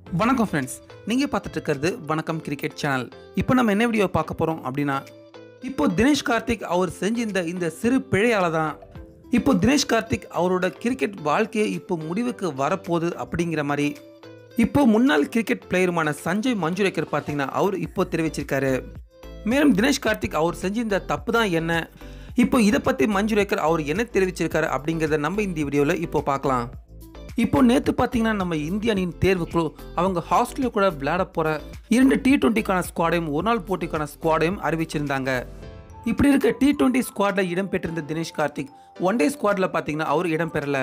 வணக்கம் ஃப்ரெண்ட்ஸ் நீங்கள் பார்த்துட்டு இருக்கிறது வணக்கம் கிரிக்கெட் சேனல் இப்போ நம்ம என்ன வீடியோ பார்க்க போகிறோம் அப்படின்னா இப்போ தினேஷ் கார்த்திக் அவர் செஞ்சிருந்த இந்த சிறு பிழையால தான் இப்போ தினேஷ் கார்த்திக் அவரோட கிரிக்கெட் வாழ்க்கையை இப்போ முடிவுக்கு வரப்போகுது அப்படிங்கிற மாதிரி இப்போ முன்னாள் கிரிக்கெட் பிளேயருமான சஞ்சய் மஞ்சுரேக்கர் பார்த்தீங்கன்னா அவர் இப்போ தெரிவிச்சிருக்காரு மேலும் தினேஷ் கார்த்திக் அவர் செஞ்சிருந்த தப்பு தான் என்ன இப்போ இதை பற்றி மஞ்சுரேக்கர் அவர் என்ன தெரிவிச்சிருக்காரு அப்படிங்கிறத நம்ம இந்த வீடியோவில் இப்போ பார்க்கலாம் இப்போ நேற்று பார்த்தீங்கன்னா நம்ம இந்திய அணியின் தேர்வுக்குழு அவங்க ஹாஸ்டலில் கூட விளையாட போகிற இரண்டு டி டுவெண்ட்டிக்கான ஸ்குவாடையும் ஒரு நாள் போட்டிக்கான ஸ்குவாடையும் அறிவிச்சிருந்தாங்க இப்படி இருக்க டி டுவெண்ட்டி ஸ்குவாடில் இடம்பெற்றிருந்த தினேஷ் கார்த்திக் ஒன் டே ஸ்குவாடில் பார்த்தீங்கன்னா அவர் இடம்பெறல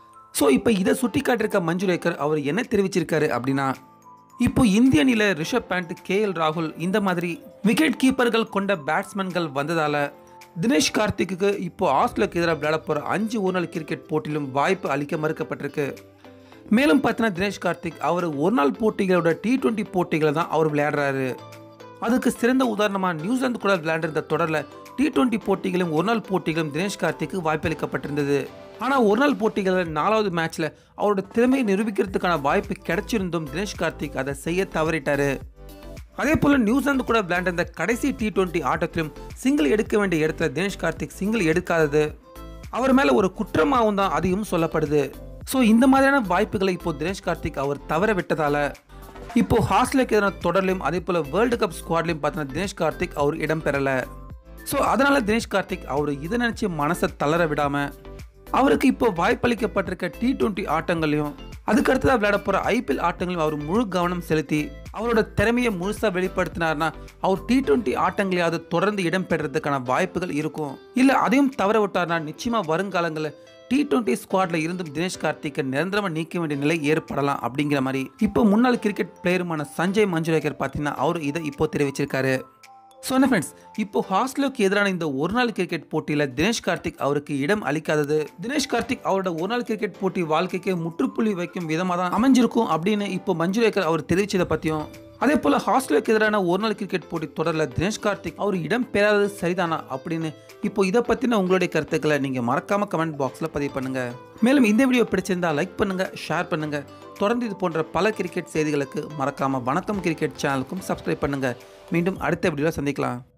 ஸோ இப்போ இதை சுட்டி காட்டிருக்க மஞ்சுரேக்கர் அவர் என்ன தெரிவிச்சிருக்காரு அப்படின்னா இப்போ இந்திய அணியில் ரிஷப் பேண்ட் கே எல் ராகுல் இந்த மாதிரி விக்கெட் கீப்பர்கள் கொண்ட பேட்ஸ்மேன்கள் வந்ததால தினேஷ் கார்த்திக்கு இப்போ ஆஸ்திரேலியாவுக்கு எதிராக விளையாட போகிற அஞ்சு ஒருநாள் கிரிக்கெட் போட்டியிலும் வாய்ப்பு அளிக்க மறுக்கப்பட்டிருக்கு மேலும் பார்த்தீங்கன்னா தினேஷ் கார்த்திக் அவர் ஒரு நாள் போட்டிகளோட டி டுவெண்ட்டி போட்டிகளை தான் அவர் விளையாடுறாரு அதுக்கு சிறந்த உதாரணமாக நியூசிலாந்து கூட விளையாண்டிருந்த தொடரில் டி டுவெண்ட்டி போட்டிகளும் ஒரு நாள் போட்டிகளும் தினேஷ் கார்த்திக்கு வாய்ப்பளிக்கப்பட்டிருந்தது ஆனால் ஒரு நாள் போட்டிகளில் நாலாவது மேட்ச்சில் அவரோட திறமையை நிரூபிக்கிறதுக்கான வாய்ப்பு கிடைச்சிருந்தும் தினேஷ் கார்த்திக் அதை செய்ய தவறிட்டாரு அதே போல் நியூசிலாந்து கூட விளையாண்ட கடைசி டி டுவெண்ட்டி ஆட்டத்திலும் சிங்கிள் எடுக்க வேண்டிய இடத்துல தினேஷ் கார்த்திக் சிங்கிள் எடுக்காதது அவர் மேலே ஒரு குற்றமாகவும் தான் அதிகம் சொல்லப்படுது ஸோ இந்த மாதிரியான வாய்ப்புகளை இப்போ தினேஷ் கார்த்திக் அவர் தவற விட்டதால இப்போ ஹாஸ்டலுக்கு எதிரான தொடர்லையும் அதே போல் வேர்ல்டு கப் ஸ்குவாட்லையும் பார்த்தீங்கன்னா தினேஷ் கார்த்திக் அவர் இடம் பெறல ஸோ அதனால தினேஷ் கார்த்திக் அவர் இதை நினச்சி மனசை தளர விடாம அவருக்கு இப்போ வாய்ப்பளிக்கப்பட்டிருக்க டி டுவெண்ட்டி ஆட்டங்களையும் அதுக்கு அடுத்ததாக விளையாட போகிற ஐபிஎல் ஆட்டங்களையும் அவர் முழு கவனம் செலுத்தி அவரோட திறமையை முழுசாக வெளிப்படுத்தினார்னா அவர் டி டுவெண்ட்டி ஆட்டங்களையாவது தொடர்ந்து இடம் பெறதுக்கான வாய்ப்புகள் இருக்கும் இல்லை அதையும் தவற விட்டார்னா நிச்சயமாக வருங்காலங்களில் டி டுவெண்ட்டி ஸ்குவாட்ல இருந்தும் தினேஷ் கார்த்திக்கை நிரந்தரமாக நீக்க வேண்டிய நிலை ஏற்படலாம் அப்படிங்கிற மாதிரி இப்போ முன்னாள் கிரிக்கெட் பிளேயருமான சஞ்சய் மஞ்சுரேக்கர் பார்த்தீங்கன்னா அவர் இதை இப்போ தெரிவிச்சிருக்காரு ஸோ என்ன ஃப்ரெண்ட்ஸ் இப்போ ஹாஸ்டலுக்கு எதிரான இந்த ஒரு நாள் கிரிக்கெட் போட்டியில் தினேஷ் கார்த்திக் அவருக்கு இடம் அளிக்காதது தினேஷ் கார்த்திக் அவரோட ஒரு நாள் கிரிக்கெட் போட்டி வாழ்க்கைக்கு முற்றுப்புள்ளி வைக்கும் விதமாக தான் அமைஞ்சிருக்கும் அப்படின்னு இப்போ மஞ்சுரேக்கர் அவர் தெரிவிச்சதை பற்றியும் அதே போல் ஹாஸ்டலுக்கு எதிரான ஒரு நாள் கிரிக்கெட் போட்டி தொடரில் தினேஷ் கார்த்திக் அவர் இடம் பெறாதது சரிதானா அப்படின்னு இப்போ இதை பற்றின உங்களுடைய கருத்துக்களை நீங்கள் மறக்காம கமெண்ட் பாக்ஸில் பதிவு பண்ணுங்க மேலும் இந்த வீடியோ பிடிச்சிருந்தா லைக் பண்ணுங்க ஷேர் பண்ணுங்க தொடர்ந்து இது போன்ற பல கிரிக்கெட் செய்திகளுக்கு மறக்காம வணக்கம் கிரிக்கெட் சேனலுக்கும் சப்ஸ்கிரைப் பண்ணுங்க மீண்டும் அடுத்த வீடியோவில் சந்திக்கலாம்